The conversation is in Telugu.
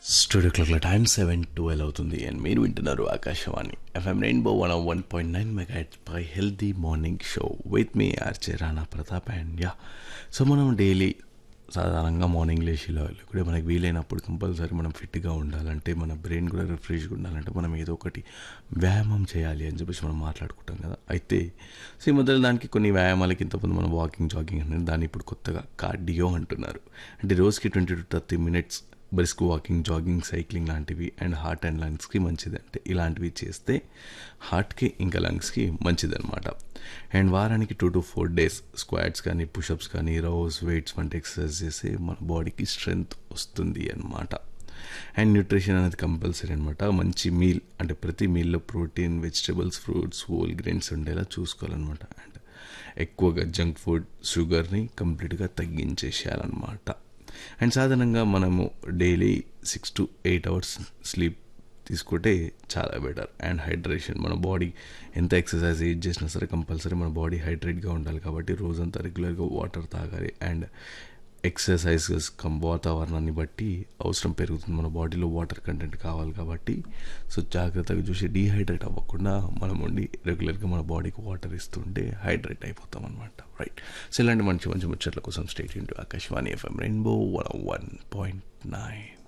స్టూడియో క్లాక్ల టైం సెవెన్ ట్వెల్వ్ అవుతుంది అండ్ మీరు వింటున్నారు Akashvani FM rainbow one one point nine mega పై హెల్దీ మార్నింగ్ షో విత్ మీ RJ Rana Pratap and yeah so మనం డైలీ సాధారణంగా మార్నింగ్ లేచి కూడా మనకి వీలైనప్పుడు కంపల్సరీ మనం ఫిట్గా ఉండాలంటే మన బ్రెయిన్ కూడా రిఫ్రెష్గా ఉండాలంటే మనం ఏదో ఒకటి వ్యాయామం చేయాలి అని చెప్పేసి మనం మాట్లాడుకుంటాం కదా అయితే సో ఈ మధ్యలో దానికి కొన్ని వ్యాయామాలకి ఇంతకుముందు మనం వాకింగ్ జాగింగ్ అనేది దాన్ని ఇప్పుడు కొత్తగా కార్డియో అంటున్నారు అంటే రోజుకి twenty to thirty minutes brisk walking jogging cycling లాంటివి అండ్ హార్ట్ అండ్ లంగ్స్కి మంచిది అంటే ఇలాంటివి చేస్తే హార్ట్కి ఇంకా లంగ్స్కి మంచిది అనమాట అండ్ వారానికి two to four days squats కానీ పుషప్స్ కానీ రోస్ వెయిట్స్ వంటి ఎక్సర్సైజ్ చేస్తే మన బాడీకి స్ట్రెంగ్త్ వస్తుంది అనమాట అండ్ న్యూట్రిషన్ అనేది కంపల్సరీ అనమాట మంచి మీల్ అంటే ప్రతి మీల్లో protein vegetables fruits whole grains ఉండేలా చూసుకోవాలన్నమాట అండ్ ఎక్కువగా జంక్ ఫుడ్ షుగర్ని కంప్లీట్గా తగ్గించేసేయాలన్నమాట అండ్ సాధారణంగా మనము daily six to eight hours sleep తీసుకుంటే చాలా బెటర్ అండ్ హైడ్రేషన్ మన బాడీ ఎంత ఎక్సర్సైజ్ ఏజ్ చేసినా సరే కంపల్సరీ మన బాడీ హైడ్రేట్గా ఉండాలి కాబట్టి రోజంతా రెగ్యులర్గా వాటర్ తాగాలి అండ్ ఎక్సర్సైజెస్ కం వాతావరణాన్ని బట్టి అవసరం పెరుగుతుంది మన బాడీలో వాటర్ కంటెంట్ కావాలి కాబట్టి సో జాగ్రత్తగా చూసి డీహైడ్రేట్ అవ్వకుండా మనం ఉండి రెగ్యులర్గా మన బాడీకి వాటర్ ఇస్తుంటే హైడ్రేట్ అయిపోతాం అనమాట రైట్ సో ఇలాంటి మంచి మంచి ముచ్చట్ల కోసం stay tuned to Akashvani FM rainbow one one point nine